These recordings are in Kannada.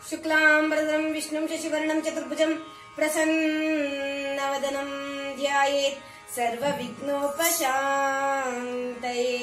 शुक्लाम्बरदं विष्णुं शशिवर्णं चतुर्भुजं प्रसन्नवदनं ध्यायेत् ಸರ್ವವಿಘ್ನೋಪಶಾಂತಯೇ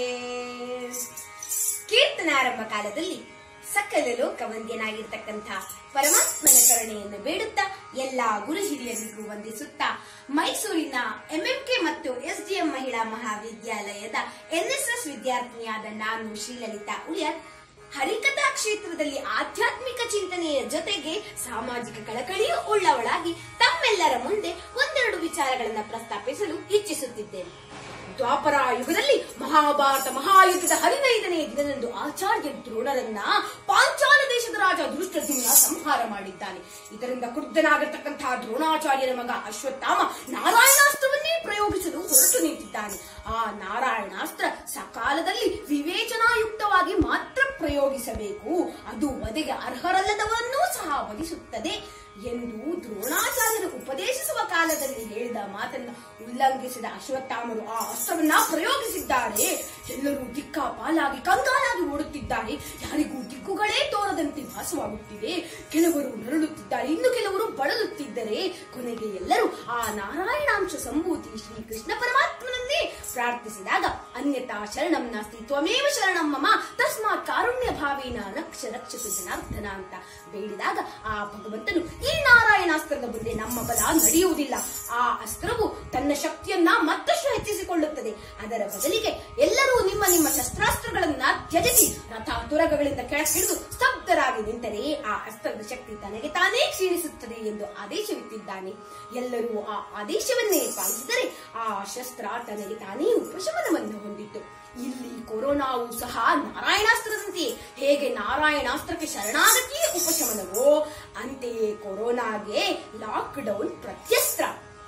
ಕೀರ್ತನಾರಂಭ ಕಾಲದಲ್ಲಿ ಸಕಲ ಲೋಕವಂದ್ಯನಾಗಿರ್ತಕ್ಕಂಥ ಪರಮಾತ್ಮನ ಕರುಣೆಯನ್ನು ಬೇಡುತ್ತಾ ಎಲ್ಲಾ ಗುರು ಹಿರಿಯರಿಗೂ ವಂದಿಸುತ್ತಾ ಮೈಸೂರಿನ ಎಂಎಂಕೆ ಮತ್ತು ಎಸ್ಡಿಎಂ ಮಹಿಳಾ ಮಹಾವಿದ್ಯಾಲಯದ ಎನ್ಎಸ್ಎಸ್ ವಿದ್ಯಾರ್ಥಿನಿಯಾದ ನಾನು ಶ್ರೀಲಲಿತಾ ಉಳಿಯರ್ ಹರಿಕಥಾ ಕ್ಷೇತ್ರದಲ್ಲಿ ಆಧ್ಯಾತ್ಮಿಕ ಚಿಂತನೆಯ ಜೊತೆಗೆ ಸಾಮಾಜಿಕ ಕಳಕಳಿಯೂ ಉಳ್ಳವಳಾಗಿ ತಮ್ಮೆಲ್ಲರ ಮುಂದೆ ಒಂದೆರಡು ವಿಚಾರಗಳನ್ನ ಪ್ರಸ್ತಾಪಿಸಲು ಇಚ್ಛಿಸುತ್ತಿದ್ದೇನೆ ದ್ವಾಪರ ಯುಗದಲ್ಲಿ ಮಹಾಭಾರತ ಮಹಾಯುದ್ಧದ ಹದಿನೈದನೇ ದಿನದಂದು ಆಚಾರ್ಯ ದ್ರೋಣರನ್ನ ಪಾಂಚಾಲ ದೇಶದ ರಾಜ ದುಷ್ಟದ್ಯುಮ್ನ ಸಂಹಾರ ಮಾಡಿದ್ದಾನೆ ಇದರಿಂದ ಕ್ರುದ್ಧನಾಗಿರ್ತಕ್ಕಂತಹ ದ್ರೋಣಾಚಾರ್ಯರ ಮಗ ಅಶ್ವತ್ಥಾಮ ನಾರಾಯಣಾಸ್ತ್ರವನ್ನೇ ಪ್ರಯೋಗಿಸಲು ಹೊರಟು ನಿಂತಿದ್ದಾನೆ ಆ ನಾರಾಯಣಾಸ್ತ್ರ ಸಕಾಲದಲ್ಲಿ ವಿವೇಚನಾಯುಕ್ತವಾಗಿ ಮಾತ್ರ ಪ್ರಯೋಗಿಸಬೇಕು ಅದು ವಧೆಗೆ ಅರ್ಹರಲ್ಲದವರನ್ನೂ ಸಹ ವಧಿಸುತ್ತದೆ ಎಂದು ದ್ರೋಣಾಚಾರ್ಯರು ಉಪದೇಶಿಸುವ ಕಾಲದಲ್ಲಿ ಹೇಳಿದ ಮಾತನ್ನ ಉಲ್ಲಂಘಿಸಿದ ಅಶ್ವತ್ಥಾಮರು ಆ ಅಸ್ತ್ರವನ್ನ ಪ್ರಯೋಗಿಸಿದ್ದಾರೆ ಎಲ್ಲರೂ ದಿಕ್ಕಾಪಾಲಾಗಿ ಕಂಗಾಲಾಗಿ ಓಡುತ್ತಿದ್ದಾರೆ ಯಾರಿಗೂ ದಿಕ್ಕುಗಳೇ ತೋರದಂತೆ ಭಾಸವಾಗುತ್ತಿದೆ ಕೆಲವರು ನರಳುತ್ತಿದ್ದಾರೆ ಇನ್ನು ಕೆಲವರು ಬಳಲುತ್ತಿದ್ದರೆ ಕೊನೆಗೆ ಎಲ್ಲರೂ ಆ ನಾರಾಯಣಾಂಶ ಸಂಭೂತಿ ಶ್ರೀ ಕೃಷ್ಣ ಪರಮಾತ್ಮನನ್ನೇ ಪ್ರಾರ್ಥಿಸಿದಾಗ ಅನ್ಯತಾ ಶರಣಂ ನಾಸ್ತಿ ತ್ವಮೇವ ಶರಣಂ ಮಮ ತಸ್ಮಾತ್ ಕಾರುಣ್ಯ ಭಾವೇನ ರಕ್ಷ ರಕ್ಷತು ಜನಾರ್ದನ ಅಂತ ಬೇಡಿದಾಗ ಆ ಭಗವಂತನು ಈ ನಾರಾಯಣಾಸ್ತ್ರದ ಮುಂದೆ ನಮ್ಮ ಬಲ ನಡೆಯುವುದಿಲ್ಲ ಆ ಅಸ್ತ್ರವು ತನ್ನ ಶಕ್ತಿಯನ್ನ ಮತ್ತಷ್ಟು ಹೆಚ್ಚಿಸಿಕೊಳ್ಳುತ್ತದೆ ಅದರ ಬದಲಿಗೆ ಎಲ್ಲರೂ ನಿಮ್ಮ ನಿಮ್ಮ ಶಸ್ತ್ರಾಸ್ತ್ರಗಳನ್ನ ತ್ಯಜಿಸಿ ರಥ ತುರಗಗಳಿಂದ ಕೆಳಗಿಳಿದು ಸ್ತಬ್ಧರಾಗಿ ನಿಂತರೆ ಆ ಅಸ್ತ್ರದ ಶಕ್ತಿ ತನಗೆ ತಾನೇ ಕ್ಷೀಣಿಸುತ್ತದೆ ಎಂದು ಆದೇಶವಿಟ್ಟಿದ್ದಾನೆ ಎಲ್ಲರೂ ಆ ಆದೇಶವನ್ನೇ ಪಾಲಿಸಿದರೆ ಆ ಶಸ್ತ್ರ ತನಗೆ ತಾನೇ ಉಪಶಮನವನ್ನು ಹೊಂದಿತ್ತು ಇಲ್ಲಿ ಕೊರೋನಾವು ಸಹ ನಾರಾಯಣಾಸ್ತ್ರದಂತೆಯೇ ಹೇಗೆ ನಾರಾಯಣಾಸ್ತ್ರಕ್ಕೆ ಶರಣಾಗತಿಯೇ ಉಪಶಮನವೋ ಅಂತೆಯೇ ಕೊರೋನಾಗೆ ಲಾಕ್ ಡೌನ್ ಪ್ರತ್ಯಸ್ತ್ರ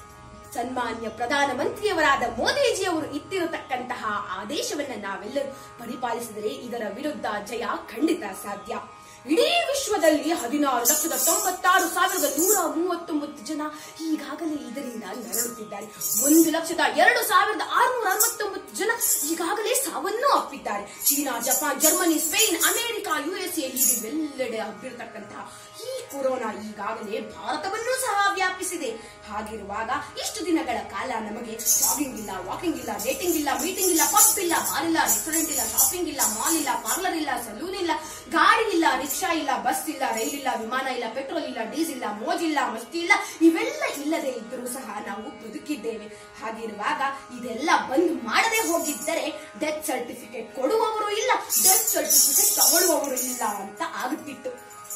ಸನ್ಮಾನ್ಯ ಪ್ರಧಾನಮಂತ್ರಿಯವರಾದ ಮೋದಿಜಿಯವರು ಇತ್ತಿರತಕ್ಕಂತಹ ಆದೇಶವನ್ನ ನಾವೆಲ್ಲರೂ ಪರಿಪಾಲಿಸಿದರೆ ಇದರ ವಿರುದ್ಧ ಜಯ ಖಂಡಿತ ಸಾಧ್ಯ ಇಡೀ ವಿಶ್ವದಲ್ಲಿ ಹದಿನಾರು ಲಕ್ಷದ ತೊಂಬತ್ತಾರು ಸಾವಿರದ ನೂರ ಮೂವತ್ತೊಂಬತ್ತು ಜನ ಈಗಾಗಲೇ ಇದರಿಂದ ನರಳುತ್ತಿದ್ದಾರೆ ಒಂದು ಲಕ್ಷದ ಎರಡು ಸಾವಿರದ ಆರುನೂರ ಅರವತ್ತೊಂಬತ್ತು ಜನ ಈಗಾಗಲೇ ಸಾವನ್ನು ಅಪ್ಪಿದ್ದಾರೆ China Japan Germany Spain America USA ಹೀಗೆ ಎಲ್ಲೆಡೆ ಹಬ್ಬಿರತಕ್ಕಂತಹ ಈ ಕೊರೋನಾ ಈಗಾಗಲೇ ಭಾರತವನ್ನೂ ಸಹ ವ್ಯಾಪಿಸಿದೆ ಹಾಗಿರುವಾಗ ಇಷ್ಟು ದಿನಗಳ ಕಾಲ ನಮಗೆ ಜಾಗಿಂಗ್ ಇಲ್ಲ ವಾಕಿಂಗ್ ಇಲ್ಲ ಡೇಟಿಂಗ್ ಇಲ್ಲ ಮೀಟಿಂಗ್ ಇಲ್ಲ ಪಬ್ ಇಲ್ಲ ಬಾರ್ ಇಲ್ಲ ರೆಸ್ಟೋರೆಂಟ್ ಇಲ್ಲ ಶಾಪಿಂಗ್ ಇಲ್ಲ ಮಾಲ್ ಇಲ್ಲ ಪಾರ್ಲರ್ ಇಲ್ಲ ಸಲೂನ್ ಇಲ್ಲ ಗಾಡಿ ಇಲ್ಲ ರಿಕ್ಷಾ ಇಲ್ಲ ಬಸ್ ಇಲ್ಲ ರೈಲ್ ಇಲ್ಲ ವಿಮಾನ ಇಲ್ಲ ಪೆಟ್ರೋಲ್ ಇಲ್ಲ ಡೀಸೆಲ್ ಇಲ್ಲ ಮೋಜಿಲ್ಲ ಮಸ್ತಿ ಇಲ್ಲ ಇವೆಲ್ಲ ಇಲ್ಲದೆ ಇದ್ರೂ ಸಹ ನಾವು ಬದುಕಿದ್ದೇವೆ ಹಾಗಿರುವಾಗ ಇದೆಲ್ಲ ಬಂದ್ ಮಾಡದೆ ಹೋಗಿದ್ದರೆ ಡೆತ್ ಸರ್ಟಿಫಿಕೇಟ್ ಕೊಡುವವರು ಇಲ್ಲ ಡೆತ್ ಸರ್ಟಿಫಿಕೇಟ್ ತಗೊಳ್ಳುವವರು ಇಲ್ಲ ಅಂತ ಆಗುತ್ತಿತ್ತು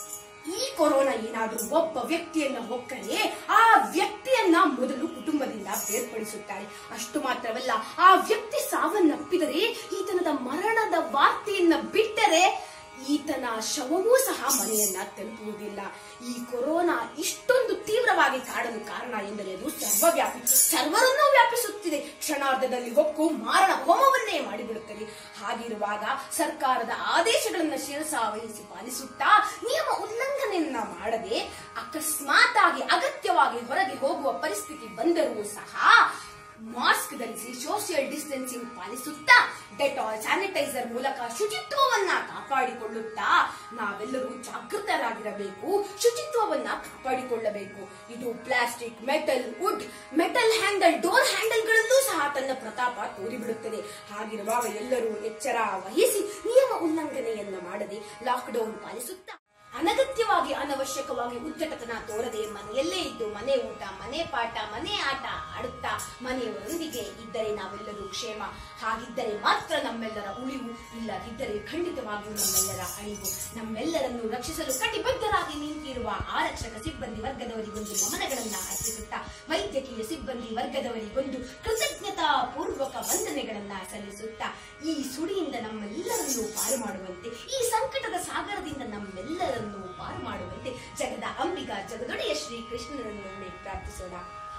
ಈ ಕೊರೋನಾ ಏನಾದ್ರೂ ಒಬ್ಬ ವ್ಯಕ್ತಿಯನ್ನ ಹೊಕ್ಕರೆ ಆ ವ್ಯಕ್ತಿಯನ್ನ ಮೊದಲು ಕುಟುಂಬದಿಂದ ಬೇರ್ಪಡಿಸುತ್ತಾರೆ ಅಷ್ಟು ಮಾತ್ರವಲ್ಲ ಆ ವ್ಯಕ್ತಿ ಸಾವನ್ನಪ್ಪಿದರೆ ಈತನದ ಮರಣದ ವಾರ್ತೆಯನ್ನ ಬಿಟ್ಟರೆ ಈತನ ಶವವೂ ಸಹ ಮನೆಯನ್ನ ತಲುಪುವುದಿಲ್ಲ ಈ ಕೊರೋನಾ ಇಷ್ಟೊಂದು ತೀವ್ರವಾಗಿ ಕಾಡಲು ಕಾರಣ ಎಂದರೆ ಅದು ಸರ್ವವ್ಯಾಪಿ ಸರ್ವರನ್ನೂ ವ್ಯಾಪಿಸುತ್ತಿದೆ ಕ್ಷಣಾರ್ಧದಲ್ಲಿ ಹೊಕ್ಕು ಮಾರಣ ಹೋಮವನ್ನೇ ಮಾಡಿಬಿಡುತ್ತದೆ ಹಾಗಿರುವಾಗ ಸರ್ಕಾರದ ಆದೇಶಗಳನ್ನ ಶಿರಸಾವಹಿಸಿ ಪಾಲಿಸುತ್ತಾ ನಿಯಮ ಉಲ್ಲಂಘನೆಯನ್ನ ಮಾಡದೆ ಅಕಸ್ಮಾತ್ ಆಗಿ ಅಗತ್ಯವಾಗಿ ಹೊರಗೆ ಹೋಗುವ ಪರಿಸ್ಥಿತಿ ಬಂದರೂ ಸಹ ಮಾಸ್ಕ್ ಧರಿಸಿ ಸೋಷಿಯಲ್ ಡಿಸ್ಟೆನ್ಸಿಂಗ್ ಪಾಲಿಸುತ್ತಾ ಡೆಟಾಲ್ ಸ್ಯಾನಿಟೈಸರ್ ಮೂಲಕ ಶುಚಿತ್ವವನ್ನ ಕಾಪಾಡಿಕೊಳ್ಳುತ್ತಾ ನಾವೆಲ್ಲರೂ ಜಾಗೃತರಾಗಿರಬೇಕು ಶುಚಿತ್ವವನ್ನ ಕಾಪಾಡಿಕೊಳ್ಳಬೇಕು ಇದು plastic metal wood metal handle door ಹ್ಯಾಂಡಲ್ಗಳಲ್ಲೂ ಸಹ ತನ್ನ ಪ್ರತಾಪ ತೋರಿಬಿಡುತ್ತದೆ ಹಾಗಿರುವಾಗ ಎಲ್ಲರೂ ಎಚ್ಚರ ವಹಿಸಿ ನಿಯಮ ಉಲ್ಲಂಘನೆಯನ್ನ ಮಾಡದೆ ಲಾಕ್ಡೌನ್ ಪಾಲಿಸುತ್ತಾ ಅನಗತ್ಯವಾಗಿ ಅನವಶ್ಯಕವಾಗಿ ಉದ್ದಟತನ ತೋರದೆ ಮನೆಯಲ್ಲೇ ಇದ್ದು ಮನೆ ಊಟ ಮನೆ ಪಾಠ ಮನೆ ಆಟ ಆಡುತ್ತಾ ಮನೆಯವರೊಂದಿಗೆ ಇದ್ದರೆ ನಾವೆಲ್ಲರೂ ಕ್ಷೇಮ ಹಾಗಿದ್ದರೆ ಮಾತ್ರ ನಮ್ಮೆಲ್ಲರ ಉಳಿವು ಇಲ್ಲದಿದ್ದರೆ ಖಂಡಿತವಾಗಿಯೂ ನಮ್ಮೆಲ್ಲರ ಅಳಿವು ನಮ್ಮೆಲ್ಲರನ್ನು ರಕ್ಷಿಸಲು ಕಟಿಬದ್ಧರಾಗಿ ನಿಂತಿರುವ ಆರಕ್ಷಕ ಸಿಬ್ಬಂದಿ ವರ್ಗದವರಿಗೊಂದು ನಮನಗಳನ್ನ ಅರ್ಪಿಸುತ್ತಾ ವೈದ್ಯಕೀಯ ಸಿಬ್ಬಂದಿ ವರ್ಗದವರಿಗೊಂದು ಕೃತಜ್ಞತಾ ಪೂರ್ವಕ ವಂದನೆಗಳನ್ನ ಸಲ್ಲಿಸುತ್ತಾ ಈ ಸುಡಿಯಿಂದ ನಮ್ಮೆಲ್ಲರನ್ನೂ ಪಾರು ಮಾಡುವಂತೆ ಈ ಸಂಕಟದ ಸಾಗರದಿಂದ ನಮ್ಮೆಲ್ಲರನ್ನೂ ಪಾರು ಮಾಡುವಂತೆ ಜಗದ ಅಂಬಿಗ ಜಗದೊಡೆಯ ಶ್ರೀ ಕೃಷ್ಣನನ್ನು ಪ್ರಾರ್ಥಿಸೋಣ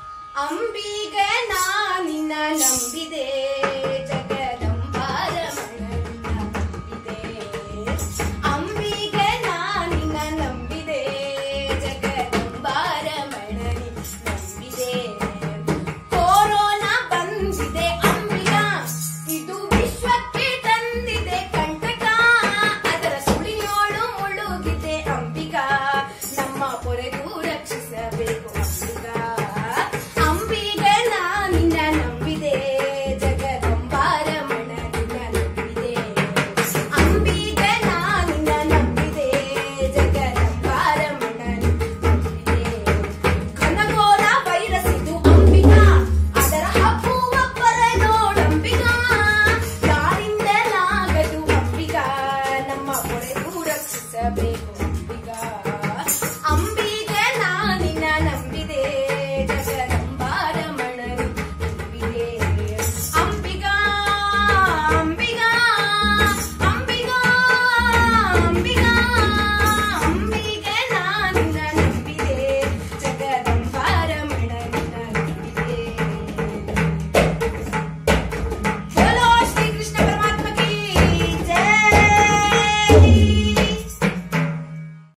ಅಂಬಿಗ ನಾನಿನ ನಂಬಿದೆ ಜಗದಂಬಾರ ನಂಬಿದೆ ಅಂಬಿಗ ನಾನಿನ ನಂಬಿದೆ ಜಗದಂಬಾರ ಮಣನಿ ನಂಬಿದೆ ಕೊರೋನಾ ಬಂದಿದೆ ಅಂಬಿಗ ಇದು ವಿಶ್ವಕ್ಕೆ ತಂದಿದೆ ಕಂಟಕ ಅದರ ಸುಳಿಯೋಳು ಮುಳುಗಿದೆ ಅಂಬಿಗ ಹುಡುಗ